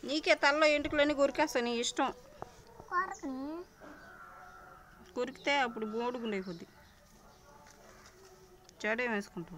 నీకే తలలో ఎంటుకలన్నీ కొరికేస్తా నీ ఇష్టం కొరకని కొరికితే అప్పుడు బోడుగుండే కొద్ది చెడేం వేసుకుంటావు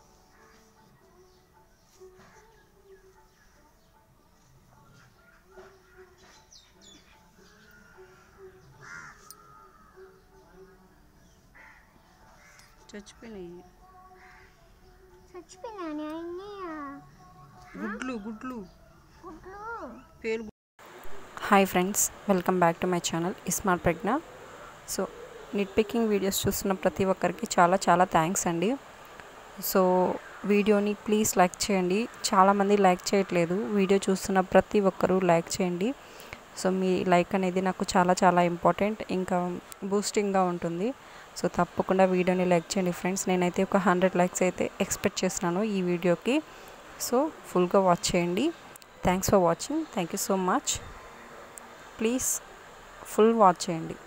చచ్చిపోయినాయి చచ్చిపోయినాను అన్నీ గుడ్లు గుడ్లు గుడ్లు పేలు hi friends welcome back to my channel iSmart Pragna so nit picking videos చూస్తున్న ప్రతి ఒక్కరికి చాలా చాలా థ్యాంక్స్ అండి సో వీడియోని ప్లీజ్ లైక్ చేయండి చాలామంది లైక్ చేయట్లేదు వీడియో చూస్తున్న ప్రతి ఒక్కరూ లైక్ చేయండి సో మీ లైక్ అనేది నాకు చాలా చాలా ఇంపార్టెంట్ ఇంకా బూస్టింగ్గా ఉంటుంది సో తప్పకుండా వీడియోని లైక్ చేయండి ఫ్రెండ్స్ నేనైతే ఒక హండ్రెడ్ లైక్స్ అయితే ఎక్స్పెక్ట్ చేస్తున్నాను ఈ వీడియోకి సో ఫుల్గా వాచ్ చేయండి thanks for watching thank you so much please full watch చేయండి